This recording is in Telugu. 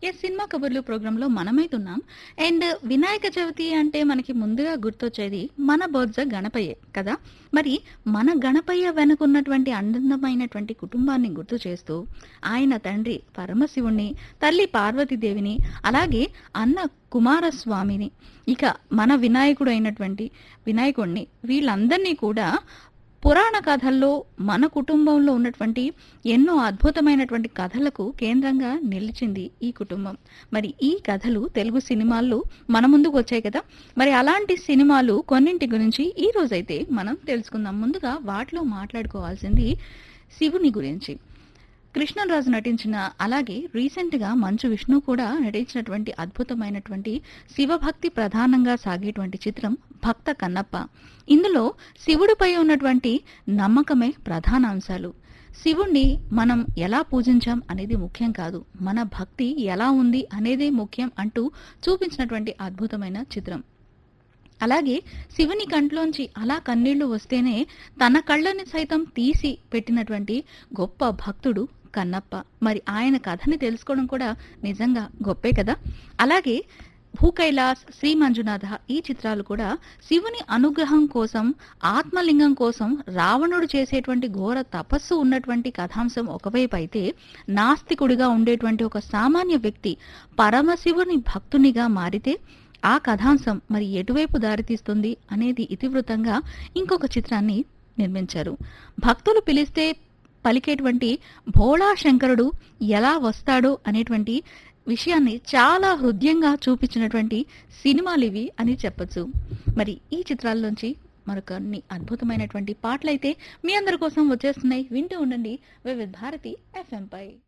ఏ సినిమా కబుర్లు ప్రోగ్రాంలో మనమైతున్నాం అండ్ వినాయక చవితి అంటే మనకి ముందుగా గుర్తొచ్చేది మన బొజ్జ గణపయ్యే కదా మరి మన గణపయ్య వెనుకున్నటువంటి అందమైనటువంటి కుటుంబాన్ని గుర్తు చేస్తూ ఆయన తండ్రి పరమశివుణ్ణి తల్లి పార్వతీదేవిని అలాగే అన్న కుమారస్వామిని ఇక మన వినాయకుడు అయినటువంటి వినాయకుడిని వీళ్ళందరినీ కూడా పురాణ కథల్లో మన కుటుంబంలో ఉన్నటువంటి ఎన్నో అద్భుతమైనటువంటి కథలకు కేంద్రంగా నిలిచింది ఈ కుటుంబం మరి ఈ కథలు తెలుగు సినిమాల్లో మన ముందుకు వచ్చాయి కదా మరి అలాంటి సినిమాలు కొన్నింటి గురించి ఈ రోజైతే మనం తెలుసుకుందాం ముందుగా వాటిలో మాట్లాడుకోవాల్సింది శివుని గురించి కృష్ణరాజు నటించిన అలాగే రీసెంట్ గా మంచు విష్ణు కూడా నటించినటువంటి అద్భుతమైనటువంటి శివభక్తి ప్రధానంగా సాగేటువంటి చిత్రం భక్త కన్నప్ప ఇందులో శివుడిపై ఉన్నటువంటి నమ్మకమే ప్రధాన అంశాలు శివుణ్ణి మనం ఎలా పూజించాం అనేది ముఖ్యం కాదు మన భక్తి ఎలా ఉంది అనేదే ముఖ్యం అంటూ చూపించినటువంటి అద్భుతమైన చిత్రం అలాగే శివుని కంట్లోంచి అలా కన్నీళ్లు వస్తేనే తన కళ్ళని సైతం తీసి పెట్టినటువంటి గొప్ప భక్తుడు కన్నప్ప మరి ఆయన కథని తెలుసుకోవడం కూడా నిజంగా గొప్పే కదా అలాగే భూ కైలాస్ శ్రీ మంజునాథ ఈ చిత్రాలు కూడా శివుని అనుగ్రహం కోసం ఆత్మలింగం కోసం రావణుడు చేసేటువంటి ఘోర తపస్సు ఉన్నటువంటి కథాంశం ఒకవైపు అయితే నాస్తికుడిగా ఉండేటువంటి ఒక సామాన్య వ్యక్తి పరమశివుని భక్తునిగా మారితే ఆ కథాంశం మరి ఎటువైపు దారితీస్తుంది అనేది ఇతివృత్తంగా ఇంకొక చిత్రాన్ని నిర్మించారు భక్తులు పిలిస్తే పలికేటువంటి భోళా శంకరుడు ఎలా వస్తాడో అనేటువంటి విషయాన్ని చాలా హృదయంగా చూపించినటువంటి సినిమాలు ఇవి అని చెప్పొచ్చు మరి ఈ చిత్రాల్లోంచి మరొకన్ని అద్భుతమైనటువంటి పాటలైతే మీ అందరి కోసం వచ్చేస్తున్నాయి వింటూ ఉండండి వివిధ భారతి ఎఫ్ఎం పై